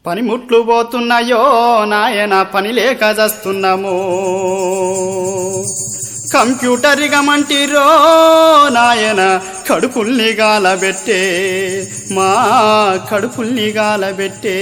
పనిముట్లు పోతున్నాయో నాయన పని లేక చస్తున్నాము కంప్యూటర్ గమంటిరో నాయన కడుపుల్ని గాలబెట్టే మా కడుపుల్ని గాలబెట్టే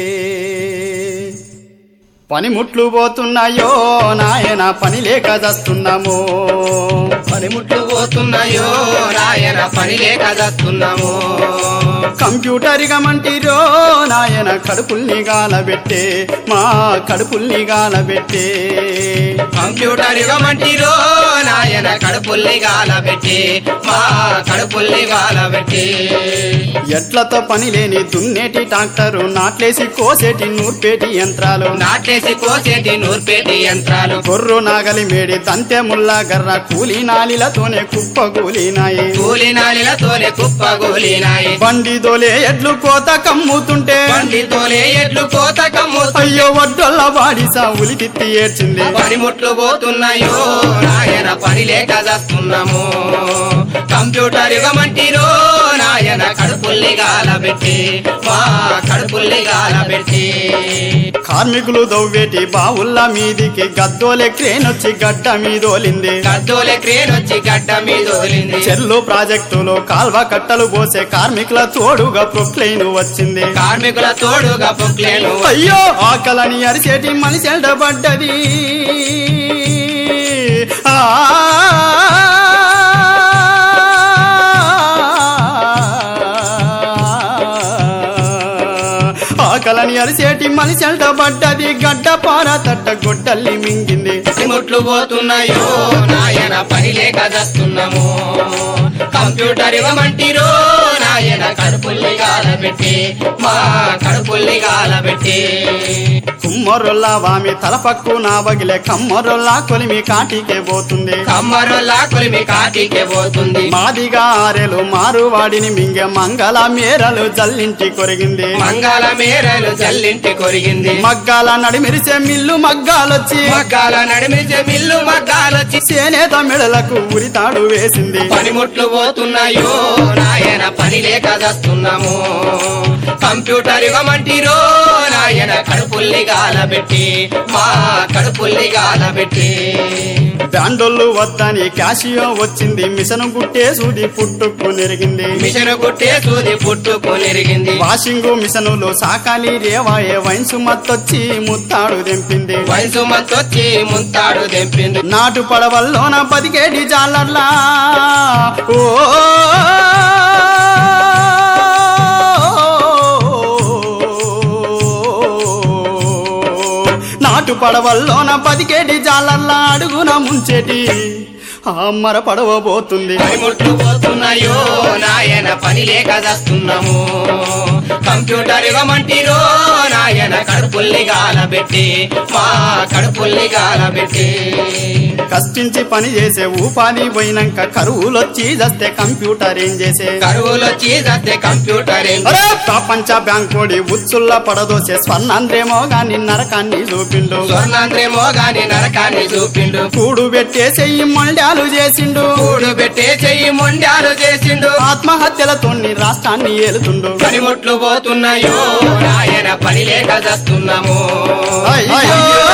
పనిముట్లు పోతున్నాయో నాయన పని లేక చస్తున్నాము పనిముట్లు పోతున్నాయో రాయన పని లేక చస్తున్నాము కంప్యూటర్ గమంటిరో నాయన కడుపుల్ని గాలబెట్టే మా కడుపుల్ని గాలబెట్టే కంప్యూటర్ ఇవ్వమంటిరో నాయన కడుపుల్ని గాలబెట్టి మా కడుపుల్ని గాలబెట్టి ఎట్లతో పని లేని దున్నేటి ట్రాక్టరు నాట్లేసి కోసేటి నూర్పేటి యంత్రాలు నాటేసి కోసేటి నూర్పేటి యంత్రాలు గొర్రు నాగలి మేడి దంతె ముల్లా గర్ర కూలి నాలిలతోనే కుప్ప కూలినాయి కూలి నాలిలతోనే కుప్ప గోలినాయి బండి దోలే ఎడ్లు కోత కమ్ముతుంటే బండి తోలే ఎడ్లు కోత కమ్ము అయ్యో వడ్డొల్ల వాడి సావులి తిత్తి ఏడ్చింది పనిముట్లు పోతున్నాయో నాయన పని లేక చస్తున్నాము కంప్యూటర్ ఇవ్వమంటిరో నాయన కడుపుల్ని గాలబెట్టి మా కడుపుల్ని గాలబెట్టి కార్మికులు దవ్వేటి బావుల్ల మీదికి గద్దోలే క్రేనొచ్చి గడ్డ మీదోలింది గద్దోలే క్రేన్ వచ్చి గడ్డ మీద వదిలింది చెల్లు ప్రాజెక్టులో కాల్వ కట్టలు పోసే కార్మికుల తోడుగా ప్రొక్లైన్ వచ్చింది కార్మికుల తోడుగా పొక్లేను అయ్యో ఆకలని అరిసేటి మనిషి పడ్డది ఆ ఆకలని అరిసేటి మనిషి పడ్డది గడ్డ పార తట్ట గొడ్డల్ని మింగింది పనిముట్లు పోతున్నాయో నాయన పని లేక చస్తున్నాము కంప్యూటర్ ఇవ్వమంటిరో నాయన కడుపుల్ని గాలబెట్టి మా కడుపుల్ని గాలబెట్టి కుమ్మరుల్లా వామి తలపక్కు నా బగిలే కమ్మరుల్లా కొలిమి కాటికే పోతుంది కమ్మరులా కొలిమి కాటికే పోతుంది మాదిగా ఆరెలు మారువాడిని మింగె మంగళ మేరలు జల్లింటి కొరిగింది మంగళ మేరలు జల్లింటి కొరిగింది మగ్గాల నడిమిరిసే మిల్లు మగ్గాలొచ్చి మగ్గాల నడిమిచే మిల్లు మగ్గాలొచ్చి చేనేత మెడలకు ఉరితాడు వేసింది పనిముట్లు పోతున్నాయో నాయన పని లేక చస్తున్నాము కంప్యూటర్ ఇవ్వమంటిరో నాయన కడుపుల్ని గాలబెట్టి మా కడుపుల్ని గాలబెట్టి బ్యాండోళ్ళు వద్దని క్యాషియో వచ్చింది మిషన్ గుట్టే సూది పుట్టుకు నెరిగింది మిషన్ కుట్టే సూది పుట్టుకొనిరిగింది వాషింగ్ మిషనులు సాకాలి రేవాయే వైన్సు మత్తొచ్చి ముత్తాడు దెంపింది వయసు మత్తొచ్చి ముంతాడు దెంపింది నాటు పడవల్లోన బతికేటి జాలర్లా ఓ నాటు పడవల్లోన బతికేటి జాలర్లా అడుగున ముంచేటి అమ్మర పడవ పోతుంది పనిముట్లు పోతున్నాయో నాయన పని లేక చస్తున్నాము కంప్యూటర్ ఇవ్వమంటిరో నాయన కడుపుల్ని గాలబెట్టి మా కడుపుల్ని గాలబెట్టి కష్టించి పని చేసే ఉపాధి పోయినాక కరువులొచ్చి చస్తే కంప్యూటర్ ఏం చేసే కరువులొచ్చి చస్తే కంప్యూటర్ ఏం అరే ప్రపంచ బ్యాంకోడి ఉచ్చుల్ల పడదోసే స్వర్ణాంద్రేమో గాని నరకాన్ని చూపిండు స్వర్ణాంధ్రేమో గాని నరకాన్ని చూపిండు కూడు పెట్టేసే ఈ మండ్యాలు చేసిండు కూడు పెట్టే చెయ్యి మొండాలు చేసిండు ఆత్మహత్యలతో రాష్ట్రాన్ని ఏలుతుండు పనిముట్లు పోతున్నాయో నాయన పని లేక చస్తున్నాము అయ్యో